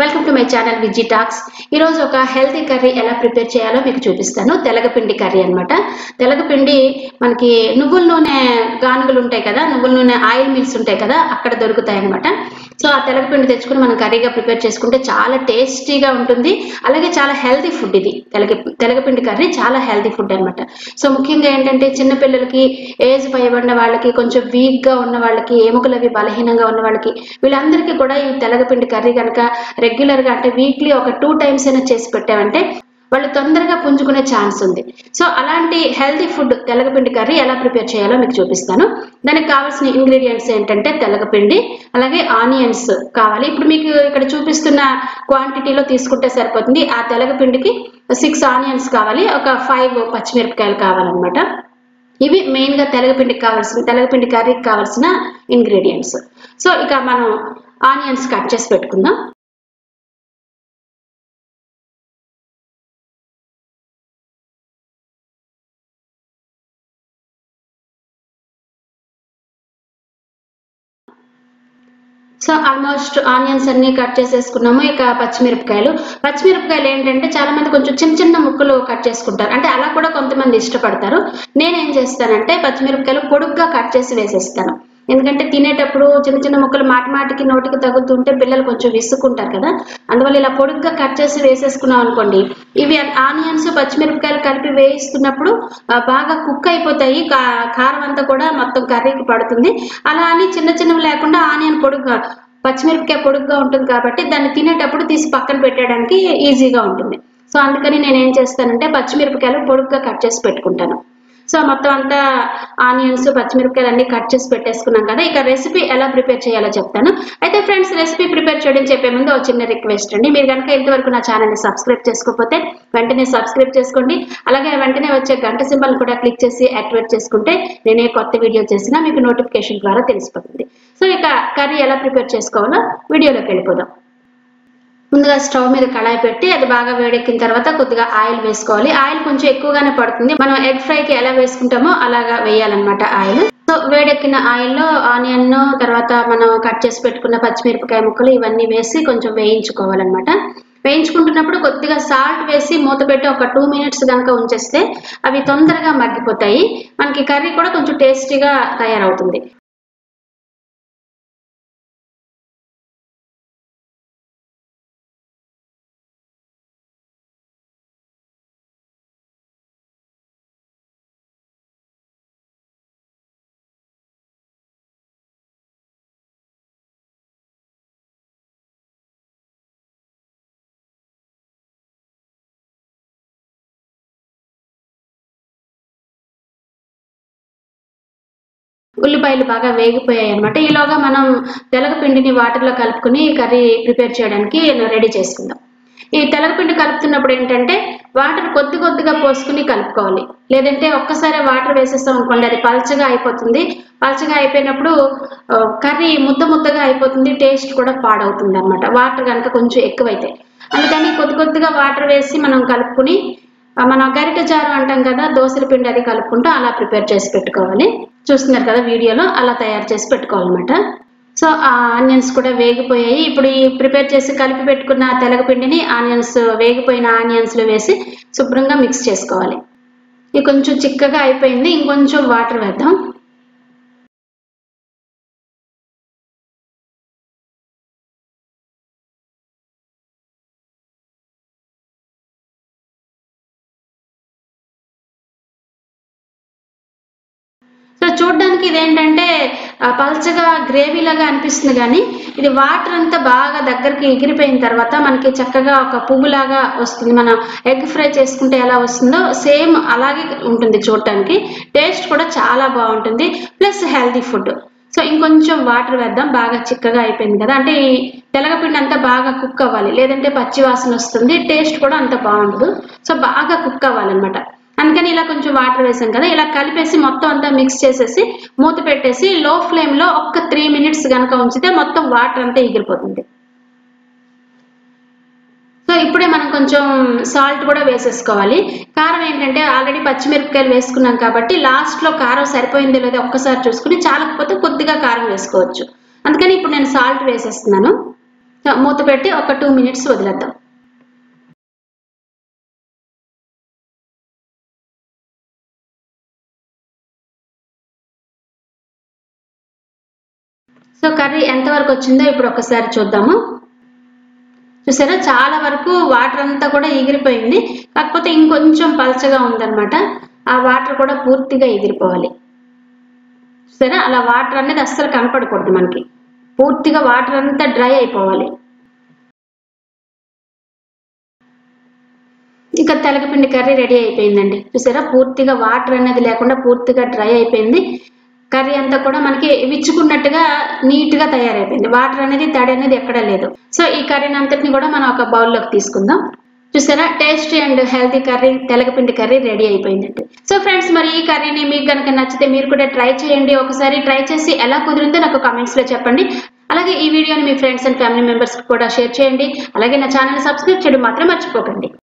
welcome to my channel Viji talks ఈరోజు ఒక healthy curry ఎలా ప్రిపేర్ చేయాలో మీకు చూపిస్తాను తెలగపిండి కర్రీ అన్నమాట తెలగపిండి మనకి నువ్వుల నూనె గానుగలు ఉంటాయి కదా నువ్వుల నూనె ఆయిల్ మిల్స్ ఉంటాయి కదా అక్కడ దొరుకుతాయి అనమాట సో ఆ తెలగపిండి తెచ్చుకుని మనం కర్రీగా ప్రిపేర్ చేసుకుంటే చాలా టేస్టీగా ఉంటుంది అలాగే చాలా హెల్తీ ఫుడ్ ఇది తెలగ తెలగపిండి కర్రీ చాలా హెల్తీ ఫుడ్ అన్నమాట సో ముఖ్యంగా ఏంటంటే చిన్న పిల్లలకి ఏజ్ పైబడిన వాళ్ళకి కొంచెం వీక్ గా ఉన్న వాళ్ళకి ఎముకలు అవి బలహీనంగా ఉన్న వాళ్ళకి వీళ్ళందరికీ కూడా ఈ తెలగపిండి కర్రీ కనుక రెగ్యులర్ గా అంటే వీక్లీ ఒక టూ టైమ్స్ అయినా చేసి పెట్టామంటే వాళ్ళు తొందరగా పుంజుకునే ఛాన్స్ ఉంది సో అలాంటి హెల్తీ ఫుడ్ తెలగపిండి కర్రీ ఎలా ప్రిపేర్ చేయాలో మీకు చూపిస్తాను దానికి కావాల్సిన ఇంగ్రీడియంట్స్ ఏంటంటే తెలగపిండి అలాగే ఆనియన్స్ కావాలి ఇప్పుడు మీకు ఇక్కడ చూపిస్తున్న క్వాంటిటీలో తీసుకుంటే సరిపోతుంది ఆ తెలగపిండికి సిక్స్ ఆనియన్స్ కావాలి ఒక ఫైవ్ పచ్చిమిరపకాయలు కావాలన్నమాట ఇవి మెయిన్ గా తెలగపిండికి కావాల్సిన తెలగపిండి కర్రీకి కావాల్సిన ఇంగ్రీడియంట్స్ సో ఇక మనం ఆనియన్స్ కట్ చేసి పెట్టుకుందాం సో ఆల్మోస్ట్ ఆనియన్స్ అన్ని కట్ చేసేసుకున్నాము ఇక పచ్చిమిరపకాయలు పచ్చిమిరపకాయలు ఏంటంటే చాలా మంది కొంచెం చిన్న చిన్న ముక్కలు కట్ చేసుకుంటారు అంటే అలా కూడా కొంతమంది ఇష్టపడతారు నేనేం చేస్తానంటే పచ్చిమిరపకాయలు పొడుగ్గా కట్ చేసి వేసేస్తాను ఎందుకంటే తినేటప్పుడు చిన్న చిన్న ముక్కలు మాటి మాటికి నోటికి తగులుతుంటే పిల్లలు కొంచెం విసుక్కుంటారు కదా అందువల్ల ఇలా పొడుగ్గా కట్ చేసి వేసేసుకున్నాం అనుకోండి ఇవి ఆనియన్స్ పచ్చిమిరపకాయలు కలిపి వేయిస్తున్నప్పుడు ఆ, బాగా కుక్ అయిపోతాయి కా- కారం అంతా కూడా మొత్తం కర్రీకి పడుతుంది అలా అని చిన్న చిన్నవి లేకుండా ఆనియన్ పొడుగ్గా పచ్చిమిరపకాయ పొడుగ్గా ఉంటుంది కాబట్టి దాన్ని తినేటప్పుడు తీసి పక్కన పెట్టడానికి ఈజీగా ఉంటుంది సో అందుకని నేను ఏం చేస్తానంటే పచ్చిమిరపకాయలు పొడుగ్గా కట్ చేసి పెట్టుకుంటాను సో మొత్తం అంతా ఆనియన్స్ పచ్చిమిరపకాయలు అన్ని కట్ చేసి పెట్టేసుకున్నాం కదా ఇక రెసిపీ ఎలా ప్రిపేర్ చేయాలో చెప్తాను అయితే ఫ్రెండ్స్ రెసిపీ ప్రిపేర్ చేయడం చెప్పే ముందు ఒక చిన్న రిక్వెస్ట్ అండి మీరు కనుక ఇంతవరకు నా ఛానల్ని సబ్స్క్రైబ్ చేసుకోకపోతే వెంటనే సబ్స్క్రైబ్ చేసుకోండి అలాగే వెంటనే వచ్చే గంట సింబల్ కూడా క్లిక్ చేసి యాక్టివేట్ చేసుకుంటే నేను ఏ కొత్త వీడియో చేసినా మీకు నోటిఫికేషన్ ద్వారా తెలిసిపోతుంది సో ఇక కర్రీ ఎలా ప్రిపేర్ చేసుకోవాలో వీడియోలోకి వెళ్ళిపోదాం ముందుగా స్టవ్ మీద కళాయి పెట్టి అది బాగా వేడెక్కిన తర్వాత కొద్దిగా ఆయిల్ వేసుకోవాలి ఆయిల్ కొంచెం ఎక్కువగానే పడుతుంది మనం ఎగ్ ఫ్రైకి ఎలా వేసుకుంటామో అలాగా వేయాలన్నమాట ఆయిల్ సో వేడెక్కిన ఆయిల్లో ఆనియన్ తర్వాత మనం కట్ చేసి పెట్టుకున్న పచ్చిమిరపకాయ ముక్కలు ఇవన్నీ వేసి కొంచెం వేయించుకోవాలన్నమాట వేయించుకుంటున్నప్పుడు కొద్దిగా సాల్ట్ వేసి మూత పెట్టి ఒక టూ మినిట్స్ కనుక ఉంచేస్తే అవి తొందరగా మగ్గిపోతాయి మనకి కర్రీ కూడా కొంచెం టేస్టీగా తయారవుతుంది ఉల్లిపాయలు బాగా వేగిపోయాయి అనమాట ఈలోగా మనం తెలగపిండిని వాటర్లో కలుపుకుని కర్రీ ప్రిపేర్ చేయడానికి రెడీ చేసుకుందాం ఈ తెలగపిండి కలుపుతున్నప్పుడు ఏంటంటే వాటర్ కొద్ది కొద్దిగా పోసుకుని కలుపుకోవాలి లేదంటే ఒక్కసారి వాటర్ వేసేస్తాం అనుకోండి అది పల్చగా అయిపోతుంది పల్చగా అయిపోయినప్పుడు ఆ, కర్రీ ముద్ద ముద్దగా అయిపోతుంది టేస్ట్ కూడా పాడవుతుంది అనమాట వాటర్ కనుక కొంచెం ఎక్కువైతే అందుకని కొద్ది కొద్దిగా వాటర్ వేసి మనం కలుపుకుని ఆ, మనం గరిట జారు అంటాం కదా దోసల పిండి అది కలుపుకుంటూ అలా ప్రిపేర్ చేసి పెట్టుకోవాలి చూస్తున్నారు కదా వీడియోలో అలా తయారు చేసి పెట్టుకోవాలన్నమాట సో ఆ ఆనియన్స్ కూడా వేగిపోయాయి ఇప్పుడు ఈ ప్రిపేర్ చేసి కలిపి పెట్టుకున్న తెలగపిండిని ఆనియన్స్ వేగిపోయిన ఆనియన్స్ లో వేసి శుభ్రంగా మిక్స్ చేసుకోవాలి ఇది కొంచెం చిక్కగా అయిపోయింది ఇంకొంచెం వాటర్ వేద్దాం సో చూడడానికి ఇదేంటంటే ఆ, పల్చగా గ్రేవీ లాగా అనిపిస్తుంది కానీ ఇది వాటర్ అంతా బాగా దగ్గరికి ఎగిరిపోయిన తర్వాత మనకి చక్కగా ఒక పువ్వులాగా వస్తుంది మనం ఎగ్ ఫ్రై చేసుకుంటే ఎలా వస్తుందో సేమ్ అలాగే ఉంటుంది చూడటానికి టేస్ట్ కూడా చాలా బాగుంటుంది ప్లస్ హెల్తీ ఫుడ్ సో ఇంకొంచెం వాటర్ వేద్దాం బాగా చిక్కగా అయిపోయింది కదా అంటే ఈ తెలగపిండి అంతా బాగా కుక్ అవ్వాలి లేదంటే పచ్చి వాసన వస్తుంది టేస్ట్ కూడా అంత బాగుండదు సో బాగా కుక్ అవ్వాలన్నమాట అందుకని ఇలా కొంచెం వాటర్ వేసాం కదా ఇలా కలిపేసి మొత్తం అంతా మిక్స్ చేసేసి మూత పెట్టేసి లో ఫ్లేమ్ లో ఒక్క త్రీ మినిట్స్ కనుక ఉంచితే మొత్తం వాటర్ అంతా ఎగిరిపోతుంది సో ఇప్పుడే మనం కొంచెం సాల్ట్ కూడా వేసేసుకోవాలి కారం ఏంటంటే ఆల్రెడీ పచ్చిమిరపకాయలు వేసుకున్నాం కాబట్టి లాస్ట్ లో కారం సరిపోయిందో లేదో ఒక్కసారి చూసుకుని చాలకపోతే కొద్దిగా కారం వేసుకోవచ్చు అందుకని ఇప్పుడు నేను సాల్ట్ వేసేస్తున్నాను సో మూత పెట్టి ఒక టూ మినిట్స్ వదిలేద్దాం సో కర్రీ ఎంతవరకు వచ్చిందో ఇప్పుడు ఒకసారి చూద్దాము చూసారా చాలా వరకు వాటర్ అంతా కూడా ఎగిరిపోయింది కాకపోతే ఇంకొంచెం పలచగా ఉందన్నమాట ఆ వాటర్ కూడా పూర్తిగా ఎగిరిపోవాలి చూసారా అలా వాటర్ అనేది అస్సలు కనపడకూడదు మనకి పూర్తిగా వాటర్ అంతా డ్రై అయిపోవాలి ఇక తెలగపిండి కర్రీ రెడీ అయిపోయిందండి చూసారా పూర్తిగా వాటర్ అనేది లేకుండా పూర్తిగా డ్రై అయిపోయింది కర్రీ అంతా కూడా మనకి విచ్చుకున్నట్టుగా నీట్ గా తయారైపోయింది వాటర్ అనేది తడి అనేది ఎక్కడ లేదు సో ఈ కర్రీని అంతటిని కూడా మనం ఒక బౌల్లోకి తీసుకుందాం చూసారా టేస్టీ అండ్ హెల్తీ కర్రీ తెలగపిండి కర్రీ రెడీ అయిపోయిందండి సో ఫ్రెండ్స్ మరి ఈ కర్రీని మీకు కనుక నచ్చితే మీరు కూడా ట్రై చేయండి ఒకసారి ట్రై చేసి ఎలా కుదిరిందో నాకు కామెంట్స్ లో చెప్పండి అలాగే ఈ వీడియోని మీ ఫ్రెండ్స్ అండ్ ఫ్యామిలీ మెంబర్స్ కూడా షేర్ చేయండి అలాగే నా ఛానల్ సబ్స్క్రైబ్ చేయడం మాత్రం మర్చిపోకండి